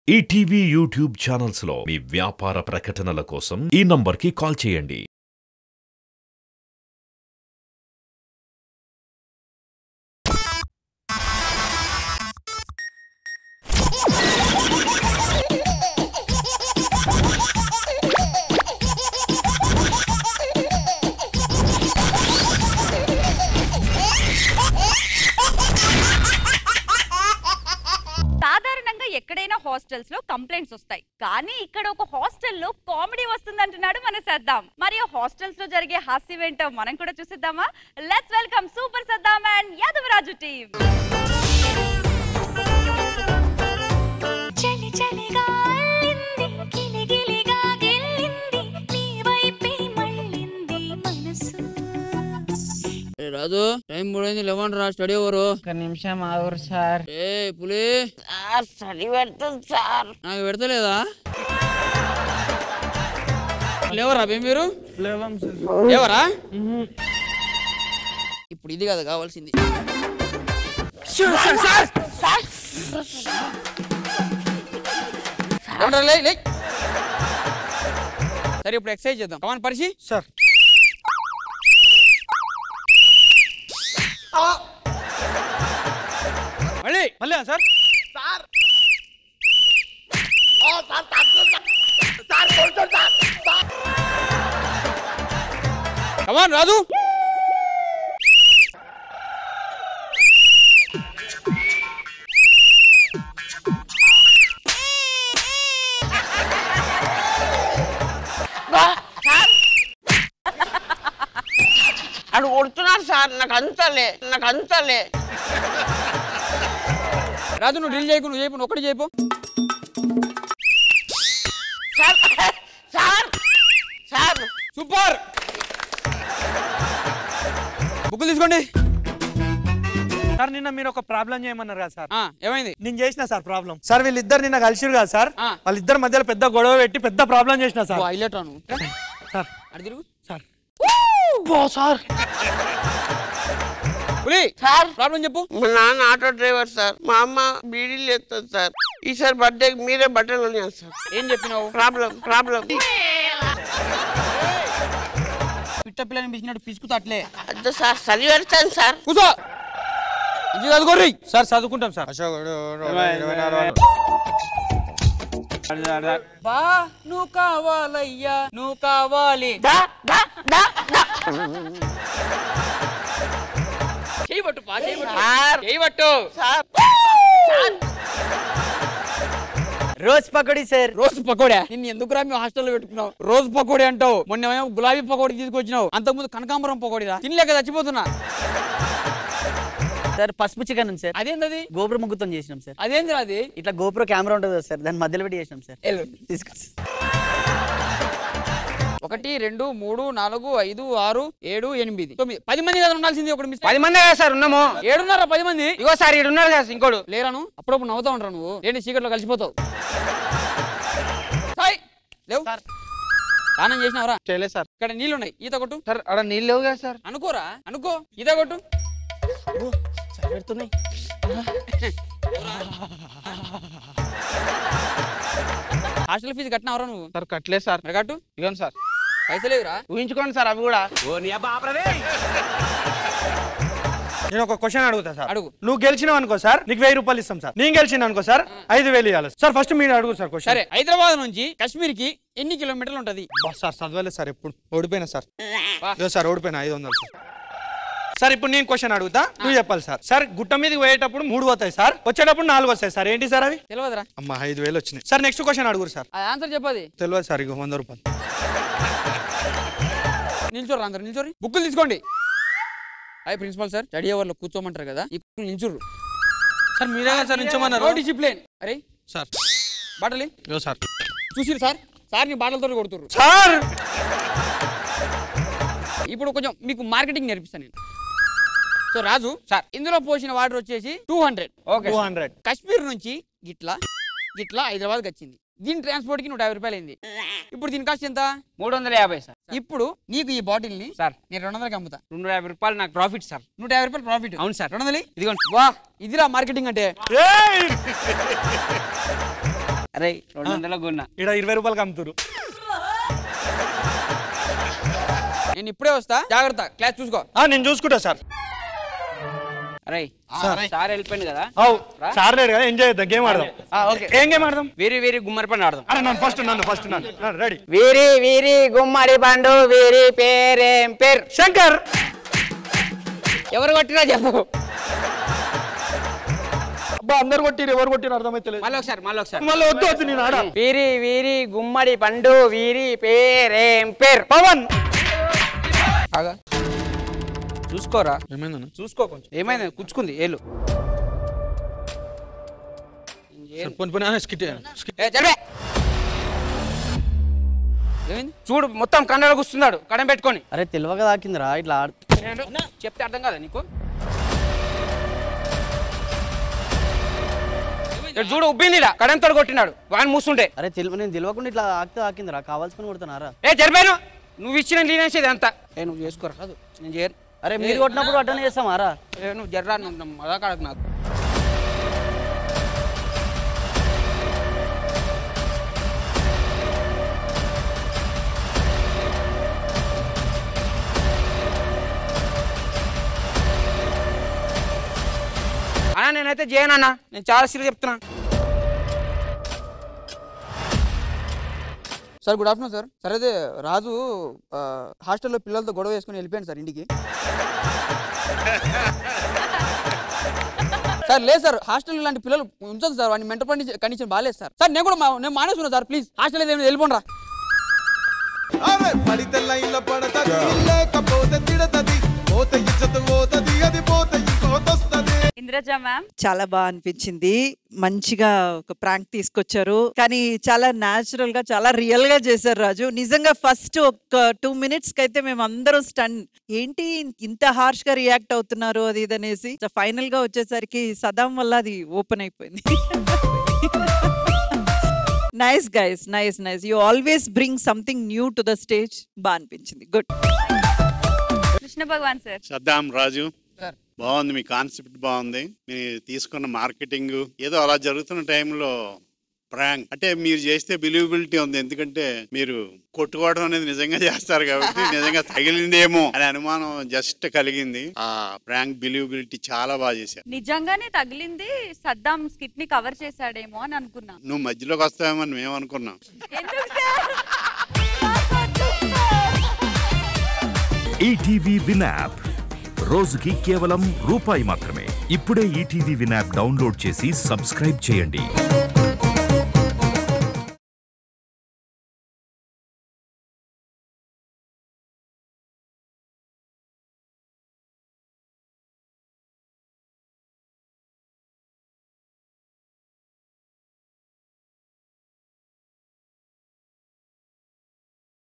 ETV YouTube channels లో మీ వ్యాపార ప్రకటనల కోసం ఈ నంబర్కి కాల్ చేయండి సాధారణంగా ఎక్కడైనా హాస్టల్స్ లో కంప్లైంట్స్ వస్తాయి కానీ ఇక్కడ ఒక హాస్టల్లో కామెడీ వస్తుందంటున్నాడు మన సద్దాం మరి ఆ హాస్టల్స్ లో జరిగే హాస్యం ఏంటో మనం కూడా చూసిద్దామా let's welcome super Saddam and Yadavaraju team చలి చలిగా అల్లింది గిలిగిలిగా గెల్లింది నీ వైపే మళ్ళింది మనసు ఏ రాజు టైం మూడైంది లేవండి రా స్టడీ ఎవరు ఒక నిమిషం ఆగురు సార్ ఏ పులి సార్ స్టడీ పెడుతుంది సార్ నాకు పెడతలేదా లేవరా బే మీరు లేవరా ఇప్పుడు ఇది కదా కావాల్సింది లేవండ్రా, లే, లే. సరే ఇప్పుడు ఎక్సర్సైజ్ చేద్దాం కమాన్ పరిచి సార్ మళ్ళీ మళ్ళీ సార్ కమాన్ రాజు అడు కొడుతున్నారు సార్ నాకు అంతలే నాకు అంతలే రాజు నువ్వు డ్రిల్ చేయకు నువ్వు చేయపు నువ్వు ఒక్కటి చేయపు సార్ సార్ సార్ సూపర్ బుక్కులు తీసుకోండి సార్ నిన్న మీరు ఒక ప్రాబ్లం చేయమన్నారు కదా సార్ ఆ, ఏమైంది నేను చేసిన సార్ ప్రాబ్లం సార్ వీళ్ళిద్దరు నిన్న కలిసిరు కదా సార్ ఆ. వాళ్ళిద్దరి మధ్యలో పెద్ద గొడవ పెట్టి పెద్ద ప్రాబ్లం చేసిన సార్ హైలైట్ రాను సార్ అడి తిరుగు సార్ సార్ పులి సార్ ప్రాబ్లం చెప్పు మా నాన్న ఆటో డ్రైవర్ సార్ మా అమ్మ బీడీలు చేస్తుంది సార్ ఈసారి బర్త్డే మీరే బట్టలు కొనియాలి సార్ ఏం చెప్పినావు ప్రాబ్లం ప్రాబ్లం పిట్ట పిల్లని పిసినట్టు పిసుకుతా అట్లే అద్దు సార్ చలి పెడతాను సార్ కూసో ఇది చదువుకోర్రి సార్ చదువుకుంటాం సార్ బా నువ్వు కావాలయ్యా నువ్వు కావాలి దా దా దా దా చేయబట్టు పా చేయబట్టు సార్ చేయబట్టు సార్ రోజ్ పకోడీ సార్ రోజు పకోడా నిన్ను ఎందుకు రా మేము హాస్టల్లో పెట్టుకున్నావు రోజు పకోడీ అంటావు మొన్న ఏమో గులాబీ పకోడీ తీసుకొచ్చినావు అంతకుముందు కనకాంబరం పకోడీరా తినలేక చచ్చిపోతున్నా సార్ పసుపు చికెన్ ఉంది సార్ అదేంటది గోపుర ముగ్గుతో చేసినాం సార్ అదేంది అది ఇట్లా గోపుర కెమెరా ఉంటుంది కదా సార్ దాని మధ్యలో పెట్టి చేసినాం సార్ ఎల్లు. తీసుకో ఒకటి రెండు మూడు నాలుగు ఐదు ఆరు ఏడు ఎనిమిది తొమ్మిది పది మంది కదా ఉండాల్సింది ఒకటి మిస్ పది మంది కదా సార్ ఉన్నాము ఏడున్నారా పది మంది ఇగో సార్ ఇక్కడ ఉన్నారు కదా ఇంకోడు లేరాను అప్పుడప్పుడు నవ్వుతా ఉంటారు నువ్వు లేని చీకట్లో కలిసిపోతావు సాయ్ లేవు స్నానం చేసినావరా చేయలేదు సార్ ఇక్కడ నీళ్ళు ఉన్నాయి ఈత కొట్టు సార్ అక్కడ నీళ్ళు లేవు కదా సార్ అనుకోరా అనుకో ఈత కొట్టు పెడుతున్నాయి హాస్టల్ ఫీజు కట్టినావరా నువ్వు సార్ కట్టలేదు సార్ మరి కట్టు ఇగోండి సార్ పైసలేవురా ఊహించుకోండి సార్ అవి కూడా నేను ఒక క్వశ్చన్ అడుగుతా సార్ అడుగు. నువ్వు గెలిచినావు అనుకో సార్ నీకు వెయ్యి రూపాయలు ఇస్తాం సార్ నేను గెలిచిన అనుకో సార్ ఐదు వేలు ఇవ్వాలి సార్ ఫస్ట్ మీరు అడుగు సార్ క్వశ్చన్ సరే హైదరాబాద్ నుంచి కాశ్మీర్ కి ఎన్ని కిలోమీటర్లు ఉంటది బా సార్ చదవలేదు సార్ ఎప్పుడు ఓడిపోయినా సార్ వా. ఇదో సార్ ఓడిపోయినా ఐదు వందలు సార్ సార్ ఇప్పుడు నేను క్వశ్చన్ అడుగుతా నువ్వు చెప్పాలి సార్ సార్ గుట్ట మీదకి పోయేటప్పుడు మూడు పోతాయి సార్ వచ్చేటప్పుడు నాలుగు వస్తాయి సార్ ఏంటి సార్ అవి తెలియదురా అమ్మ ఐదు వేలు వచ్చినాయి సార్ నెక్స్ట్ క్వశ్చన్ అడుగురు సార్ ఆ ఆన్సర్ చెప్పది తెలియదు సార్ ఇక వంద రూపాయలు నిల్చోరు అందరు నిల్చోరి బుక్కులు తీసుకోండి హాయ్ ప్రిన్సిపల్ సార్ స్టడీ అవర్లో కూర్చోమంటారు కదా ఈ బుక్కులు నిల్చోరు సార్ మీరే సార్ నించోమన్నారు నో డిసిప్లిన్ అరే సార్ బాటలి ఇదో సార్ చూసిరు సార్ సార్ నీ బాటలతో కొడుతుర్రు సార్ ఇప్పుడు కొంచెం మీకు మార్కెటింగ్ నేర్పిస్తాను నేను సో రాజు సార్ ఇందులో పోసిన వాటర్ వచ్చేసి two hundred two hundred Kashmir నుంచి గిట్లా గిట్లా హైదరాబాద్కి వచ్చింది దీని ట్రాన్స్పోర్ట్ కి నూట యాభై రూపాయలు అయింది ఇప్పుడు దీని కాస్ట్ ఎంత మూడు వందల యాభై సార్ ఇప్పుడు నీకు ఈ బాటిల్ ని సార్. నేను రెండు వందలకి అమ్ముతా రెండు యాభై రూపాయలు నాకు ప్రాఫిట్ సార్ నూట యాభై రూపాయలు ప్రాఫిట్ అవును సార్. రెండు వందలు ఇదిగోండి వా ఇదిరా మార్కెటింగ్ అంటే అరే రెండు వందల గున్నా ఇక్కడ ఇరవై రూపాయలకి అమ్ముతురు నేను ఇప్పుడే వస్తా జాగ్రత్త క్లాస్ చూసుకో ఆ, నేను చూసుకుంటా సార్ అరే సార్ వెళ్ళిపోయింది కదా అవు సార్ లేడు కదా ఎంజాయ్ చేద్దాం గేమ్ ఆడదాం ఆ, ఓకే ఏం గేమ్ ఆడదాం వేరే వేరే గుమ్మడి పని ఆడదాం అరే నన్ను ఫస్ట్ నన్ను ఫస్ట్ నన్ను రెడీ వీరి వీరి గుమ్మడి పండు వీరి పేరేం పేరు శంకర్ ఎవరు కొట్టినా చెప్పు అబ్బా అందరు కొట్టిరు ఎవరు కొట్టిరు అర్థమైతలేదు మళ్ళీ ఒకసారి మళ్ళీ ఒకసారి మళ్ళీ వద్దు వద్దు నేను ఆడ వీరి వీరి గుమ్మడి పండు వీరి పేరేం పేరు పవన్ ఆగా చూసుకోరా ఏమైందన్న చూసుకో కొంచెం ఏమైంది కుచ్చుకుంది ఏలు పోనీ పోనీ స్కిట్ ఏ, జరగ. ఏమైంది చూడు మొత్తం కన్నడ కూస్తున్నాడు కడం పెట్టుకొని అరే తెలివగా తాకిందిరా ఇట్లా ఆడు చెప్తే అర్థం కదా నీకు ఇక్కడ చూడు ఉబ్బింది ఈడ. కడంతో కొట్టినాడు వాడిని మూస్తుంటే అరే తెలివ నేను తెలియకుండా ఇట్లా ఆకితే తాకిందిరా కావాల్సుకుని కొడుతున్నారా ఏ జరిపాను నువ్వు ఇచ్చిన లీనేసేది అంతా ఏ నువ్వు చేసుకోరా కాదు నేను చేయను అరే మీరు కొట్టినప్పుడు అటెండ్ చేస్తామారా ఏ నువ్వు జర్రా నువ్వు మదాకాడకు నాకు అన్నా నేనైతే చేయనన్నా నేను చాలా సీరియస్ చెప్తున్నా sir good afternoon sir sir అదే రాజు ఆ, హాస్టల్లో పిల్లలతో గొడవ వేసుకుని వెళ్ళిపోయాను సార్ ఇంటికి సార్ లేదు సార్ హాస్టల్ ఇలాంటి పిల్లలు ఉంచదు సార్ వాడిని మెంటల్ కండిషన్ బాగాలేదు సార్ సార్ నేను కూడా మా- నేను మానేస్తున్నా సార్ ప్లీజ్ హాస్టల్ ఏదైనా వెళ్ళిపోండి అరే పడితే లైన్లో పడతది లేకపోతే తిడతది పోతే ఇచ్చత పోతది అది పోతే ఇంకోతొస్తది ఇంద్రజ మ్యామ్ చాలా బాగా అనిపించింది మంచిగా ఒక ప్రాంక్ తీసుకొచ్చారు కానీ చాలా న్యాచురల్ గా చాలా రియల్ గా చేశారు రాజు నిజంగా ఫస్ట్ ఒక టూ మినిట్స్ కి అయితే మేము అందరం స్టన్ ఏంటి ఇంత హార్ష్ గా రియాక్ట్ అవుతున్నారు అది ఇది అనేసి ఫైనల్ గా వచ్చేసరికి సదాం వల్ల అది ఓపెన్ అయిపోయింది nice guys nice nice you always bring something new to the stage బాగా అనిపించింది గుడ్ కృష్ణ భగవాన్ సార్ సద్దాం రాజు బాగుంది మీ కాన్సెప్ట్ బాగుంది మీరు తీసుకున్న మార్కెటింగ్ ఏదో అలా జరుగుతున్న టైంలో ప్రాంక్ అంటే మీరు చేస్తే బిలీవబిలిటీ ఉంది ఎందుకంటే మీరు కొట్టుకోవడం అనేది నిజంగా చేస్తారు కాబట్టి నిజంగా తగిలిందేమో అనే అనుమానం జస్ట్ కలిగింది ఆ ప్రాంక్ బిలీవబిలిటీ చాలా బాగా చేశారు నిజంగానే తగిలింది సద్దాం స్కిట్ ని కవర్ చేశాడేమో అని అనుకున్నా నువ్వు మధ్యలోకి వస్తావేమో అని మేము అనుకున్నాం ఎందుకు సార్ ఈటీవీ విన్ యాప్ రోజుకి కేవలం రూపాయి మాత్రమే ఇప్పుడే ఈటీవీ విన్ యాప్ డౌన్లోడ్ చేసి సబ్స్క్రైబ్ చేయండి